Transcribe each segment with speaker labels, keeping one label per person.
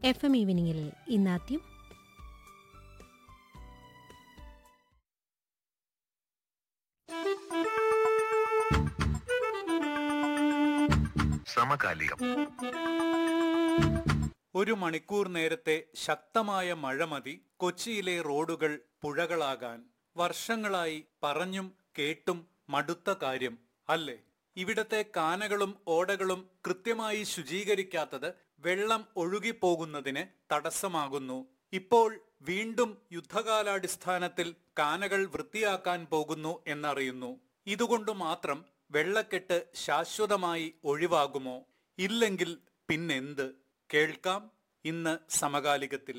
Speaker 1: F M ഈവനിങ്ങിൽ ഇന്നാദ്യം
Speaker 2: സമകാലികം
Speaker 3: ഒരു മണിക്കൂർ നേരത്തെ ശക്തമായ മഴ മതി കൊച്ചിയിലെ റോഡുകൾ പുഴകളാകാൻ വർഷങ്ങളായി പറഞ്ഞും കേട്ടും മടുത്ത കാര്യം അല്ലേ ഇവിടത്തെ കാനകളും ഓടകളും കൃത്യമായി ശുചീകരിക്കാത്തത് വെള്ളം ഒഴുകിപ്പോകുന്നതിന് തടസ്സമാകുന്നു ഇപ്പോൾ വീണ്ടും യുദ്ധകാലാടിസ്ഥാനത്തിൽ കാനകൾ വൃത്തിയാക്കാൻ പോകുന്നു എന്നറിയുന്നു ഇതുകൊണ്ട് മാത്രം വെള്ളക്കെട്ട് ശാശ്വതമായി ഒഴിവാകുമോ ഇല്ലെങ്കിൽ പിന്നെന്ത് കേൾക്കാം ഇന്ന് സമകാലികത്തിൽ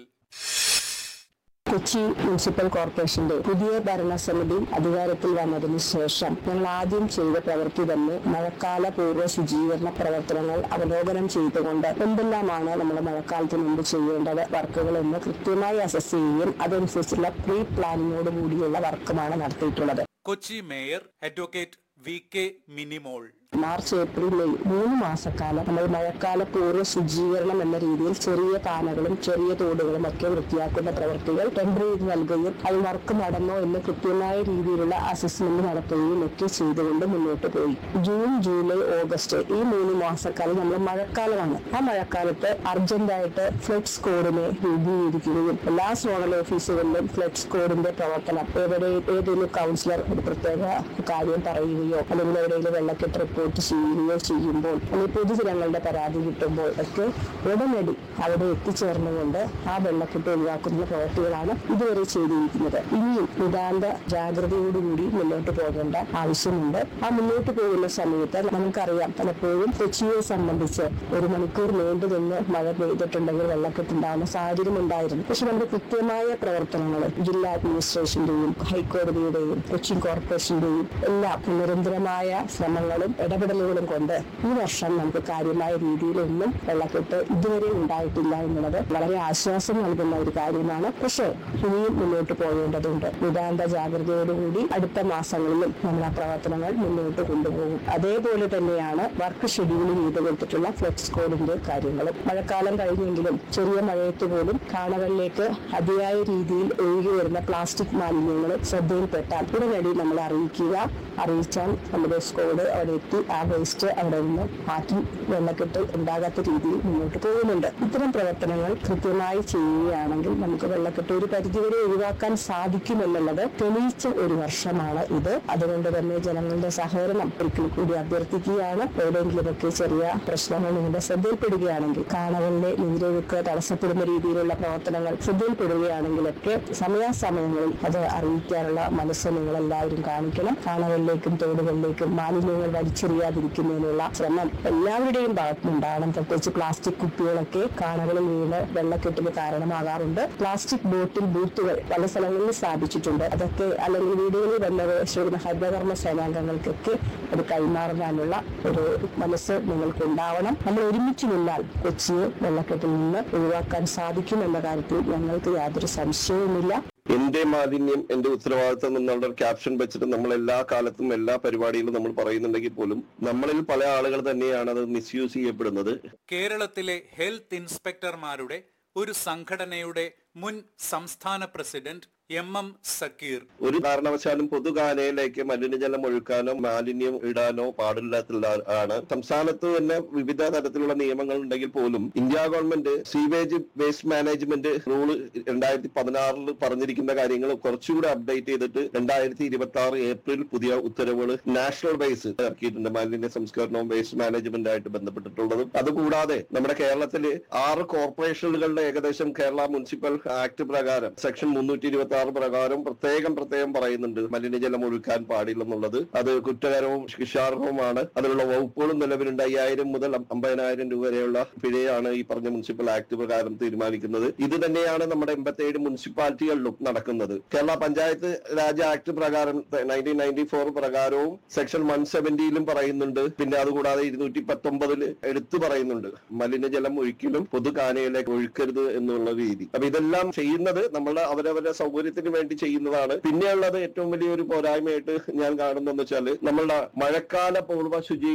Speaker 4: കൊച്ചി മുനിസിപ്പൽ കോർപ്പറേഷന്റെ പുതിയ ഭരണസമിതി അധികാരത്തിൽ വന്നതിന് ശേഷം ഞങ്ങൾ ആദ്യം ചെയ്ത പ്രവൃത്തി തന്നെ മഴക്കാല പൂർവ്വ ശുചീകരണ പ്രവർത്തനങ്ങൾ അവലോകനം ചെയ്തുകൊണ്ട് എന്തെല്ലാമാണ് നമ്മൾ മഴക്കാലത്തിന് മുമ്പ് ചെയ്യേണ്ടത് വർക്കുകൾ എന്ന് കൃത്യമായി അസസ് ചെയ്യുകയും അതനുസരിച്ചുള്ള പ്രീ പ്ലാനിങ്ങോട് കൂടിയുള്ള വർക്കുമാണ് നടത്തിയിട്ടുള്ളത്
Speaker 3: Kochi mayor advocate V K Minimol
Speaker 4: March April May മൂന്ന് മാസക്കാലം നമ്മൾ മഴക്കാല പൂർവ്വ ശുചീകരണം എന്ന രീതിയിൽ ചെറിയ കാനകളും ചെറിയ തോടുകളും ഒക്കെ വൃത്തിയാക്കുന്ന പ്രവൃത്തികൾ ടെമ്പറേറ്റ് നൽകുകയും അത് വർക്ക് നടന്നോ എന്ന് കൃത്യമായ രീതിയിലുള്ള അസസ്മെന്റ് നടത്തുകയും ഒക്കെ ചെയ്തുകൊണ്ട് മുന്നോട്ട് പോയി ജൂൺ ജൂലൈ ഓഗസ്റ്റ് ഈ മൂന്ന് മാസക്കാലം നമ്മൾ മഴക്കാലമാണ് ആ മഴക്കാലത്ത് അർജന്റായിട്ട് ഫ്ലഡ് കോഡിനെ രൂപീകരിക്കുകയും എല്ലാ സോണൽ ഓഫീസുകളിലും ഫ്ലഡ് കോഡിന്റെ പ്രവർത്തനം എവിടെ ഏതെങ്കിലും കൗൺസിലർ ഒരു പ്രത്യേക കാര്യം പറയുകയോ അല്ലെങ്കിൽ എവിടെയെങ്കിലും വെള്ളക്കെട്ട് റിപ്പോർട്ട് ചെയ്യുകയോ ചെയ്യുമ്പോൾ അല്ലെങ്കിൽ പൊതുജനങ്ങളുടെ പരാതി കിട്ടുമ്പോൾ ഒക്കെ ഉടനടി അവിടെ എത്തിച്ചേർന്നുകൊണ്ട് ആ വെള്ളക്കെട്ട് ഒഴിവാക്കുന്ന പ്രവൃത്തികളാണ് ഇതുവരെ ചെയ്തിരിക്കുന്നത് ഇനിയും നിതാന്ത ജാഗ്രതയോടുകൂടി മുന്നോട്ട് പോകേണ്ട ആവശ്യമുണ്ട് ആ മുന്നോട്ട് പോകുന്ന സമയത്ത് നമുക്കറിയാം പലപ്പോഴും കൊച്ചിയെ സംബന്ധിച്ച് ഒരു മണിക്കൂർ നീണ്ടു നിന്ന് മഴ പെയ്തിട്ടുണ്ടെങ്കിൽ വെള്ളക്കെട്ടുണ്ടാകുന്ന സാഹചര്യം ഉണ്ടായിരുന്നു പക്ഷെ നമ്മുടെ കൃത്യമായ പ്രവർത്തനങ്ങൾ ജില്ലാ അഡ്മിനിസ്ട്രേഷന്റെയും ഹൈക്കോടതിയുടെയും കൊച്ചി കോർപ്പറേഷന്റെയും എല്ലാം നിരന്തരമായ ശ്രമങ്ങളും ഇടപെടലുകളും കൊണ്ട് ഈ വർഷം നമുക്ക് കാര്യമായ രീതിയിലൊന്നും വെള്ളക്കെട്ട് ഇതുവരെ ഉണ്ടായിട്ടില്ല എന്നുള്ളത് വളരെ ആശ്വാസം നൽകുന്ന ഒരു കാര്യമാണ് പക്ഷേ ഇനിയും മുന്നോട്ട് പോകേണ്ടതുണ്ട് നിതാന്ത ജാഗ്രതയോടുകൂടി അടുത്ത മാസങ്ങളിലും നമ്മൾ ആ പ്രവർത്തനങ്ങൾ മുന്നോട്ട് കൊണ്ടുപോകും അതേപോലെ തന്നെയാണ് വർക്ക് ഷെഡ്യൂൾ ചെയ്ത് കൊടുത്തിട്ടുള്ള ഫ്ലെക്സ് കോഡിന്റെ കാര്യങ്ങളും മഴക്കാലം കഴിഞ്ഞെങ്കിലും ചെറിയ മഴയത്ത് പോലും കാണകളിലേക്ക് അതിയായ രീതിയിൽ ഒഴുകി വരുന്ന പ്ലാസ്റ്റിക് മാലിന്യങ്ങൾ ശ്രദ്ധയിൽപ്പെട്ടാൽ ഉടനടി നമ്മളെ അറിയിക്കുക അറിയിച്ചാൽ നമ്മുടെ സ്കോഡ് അവിടെ എത്തി ആ വേസ്റ്റ് അവിടെ നിന്ന് മാറ്റി വെള്ളക്കെട്ട് ഉണ്ടാകാത്ത രീതിയിൽ മുന്നോട്ട് പോകുന്നുണ്ട് ഇത്തരം പ്രവർത്തനങ്ങൾ കൃത്യമായി ചെയ്യുകയാണെങ്കിൽ നമുക്ക് വെള്ളക്കെട്ട് ഒരു പരിധിവരെ ഒഴിവാക്കാൻ സാധിക്കുമെന്നുള്ളത് തെളിയിച്ച ഒരു വർഷമാണ് ഇത് അതുകൊണ്ട് തന്നെ ജനങ്ങളുടെ സഹകരണം ഒരിക്കൽ കൂടി അഭ്യർത്ഥിക്കുകയാണ് എവിടെയെങ്കിലുമൊക്കെ ചെറിയ പ്രശ്നങ്ങൾ നിങ്ങളുടെ ശ്രദ്ധയിൽപ്പെടുകയാണെങ്കിൽ കാണകളിലെ നീരൊഴുക്ക് തടസ്സപ്പെടുന്ന രീതിയിലുള്ള പ്രവർത്തനങ്ങൾ ശ്രദ്ധയിൽപ്പെടുകയാണെങ്കിലൊക്കെ സമയാസമയങ്ങളിൽ അത് അറിയിക്കാനുള്ള മനസ്സ് നിങ്ങൾ എല്ലാവരും കാണിക്കണം കാണകളിലേക്കും തോടുകളിലേക്കും മാലിന്യങ്ങൾ വലിച്ചെറിയാതിരിക്കുന്നതിനുള്ള ശ്രമം എല്ലാവരുടെയും ഭാഗത്തുനിന്നുണ്ടാകണം പ്രത്യേകിച്ച് പ്ലാസ്റ്റിക് കുപ്പികളൊക്കെ കാണകളിൽ വീണ് വെള്ളക്കെട്ടിന് കാരണമാകാറുണ്ട് പ്ലാസ്റ്റിക് ബോട്ടിൽ ബൂത്തുകൾ പല സ്ഥലങ്ങളിൽ സ്ഥാപിച്ചിട്ടുണ്ട് അതൊക്കെ അല്ലെങ്കിൽ വീടുകളിൽ വന്നത് ശ്രീ ഹരിതകർമ്മ സേനാംഗങ്ങൾക്കൊക്കെ അത് കൈമാറാനുള്ള ഒരു മനസ്സ് നിങ്ങൾക്ക് ഉണ്ടാവണം നമ്മൾ ഒരുമിച്ച് നിന്നാൽ കൊച്ചിയെ വെള്ളക്കെട്ടിൽ നിന്ന് ഒഴിവാക്കാൻ സാധിക്കും എന്ന കാര്യത്തിൽ ഞങ്ങൾക്ക് യാതൊരു സംശയവുമില്ല
Speaker 5: എന്റെ മാലിന്യം എന്റെ ഉത്തരവാദിത്തം എന്നുള്ള ക്യാപ്ഷൻ വെച്ചിട്ട് നമ്മൾ എല്ലാ കാലത്തും എല്ലാ പരിപാടിയിലും നമ്മൾ പറയുന്നുണ്ടെങ്കിൽ പോലും നമ്മളിൽ പല ആളുകൾ തന്നെയാണ് അത് മിസ്യൂസ് ചെയ്യപ്പെടുന്നത്
Speaker 3: കേരളത്തിലെ ഹെൽത്ത് ഇൻസ്പെക്ടർമാരുടെ ഒരു സംഘടനയുടെ മുൻ സംസ്ഥാന പ്രസിഡന്റ് എം എം സക്കീർ
Speaker 5: ഒരു കാരണവശാലും പൊതുകാനയിലേക്ക് മലിനജലം ഒഴുക്കാനോ മാലിന്യം ഇടാനോ പാടില്ലാത്തുള്ള ആണ് സംസ്ഥാനത്ത് തന്നെ വിവിധ തരത്തിലുള്ള നിയമങ്ങൾ ഉണ്ടെങ്കിൽ പോലും India government sewage waste management rule രണ്ടായിരത്തി പതിനാറിൽ പറഞ്ഞിരിക്കുന്ന കാര്യങ്ങൾ കുറച്ചുകൂടി അപ്ഡേറ്റ് ചെയ്തിട്ട് രണ്ടായിരത്തി ഇരുപത്തി ആറ് ഏപ്രിൽ പുതിയ ഉത്തരവുകൾ നാഷണൽ ബേസ് ഇറക്കിയിട്ടുണ്ട് മാലിന്യ സംസ്കരണവും വേസ്റ്റ് മാനേജ്മെന്റ് ആയിട്ട് ബന്ധപ്പെട്ടിട്ടുള്ളതും അതുകൂടാതെ നമ്മുടെ കേരളത്തില് ആറ് കോർപ്പറേഷനുകളുടെ ഏകദേശം കേരള മുനിസിപ്പൽ ആക്ട് പ്രകാരം സെക്ഷൻ മുന്നൂറ്റി ഇരുപത്തി ആറ് പ്രകാരം പ്രത്യേകം പ്രത്യേകം പറയുന്നുണ്ട് മലിനജലം ഒഴുക്കാൻ പാടില്ലെന്നുള്ളത് അത് കുറ്റകരവും ശിക്ഷാർഹവുമാണ് അതിനുള്ള വകുപ്പുകളും നിലവിലുണ്ട് അയ്യായിരം മുതൽ അമ്പതിനായിരം രൂപ വരെയുള്ള പിഴയാണ് ഈ പറഞ്ഞ മുനിസിപ്പൽ ആക്ട് പ്രകാരം തീരുമാനിക്കുന്നത് ഇത് തന്നെയാണ് നമ്മുടെ എൺപത്തിയേഴ് മുനിസിപ്പാലിറ്റികളിലും നടക്കുന്നത് കേരള പഞ്ചായത്ത് രാജ് ആക്ട് പ്രകാരം നയൻറ്റീൻ നയൻറ്റി ഫോർ പ്രകാരവും സെക്ഷൻ വൺ സെവന്റിയിലും പറയുന്നുണ്ട് പിന്നെ അതുകൂടാതെ ഇരുന്നൂറ്റി പത്തൊമ്പതില് എടുത്തു പറയുന്നുണ്ട് മലിനജലം ഒരിക്കലും പൊതുകാനയിലേക്ക് ഒഴുക്കരുത് എന്നുള്ള രീതി അപ്പൊ ഇതെല്ലാം ചെയ്യുന്നത് നമ്മളുടെ അവരവരുടെ സൗകര്യത്തിന് വേണ്ടി ചെയ്യുന്നതാണ് പിന്നെയുള്ളത് ഏറ്റവും വലിയൊരു പോരായ്മയായിട്ട് ഞാൻ കാണുന്നതെന്ന് വെച്ചാൽ നമ്മളുടെ മഴക്കാല പൂർവ്വ ശുചീ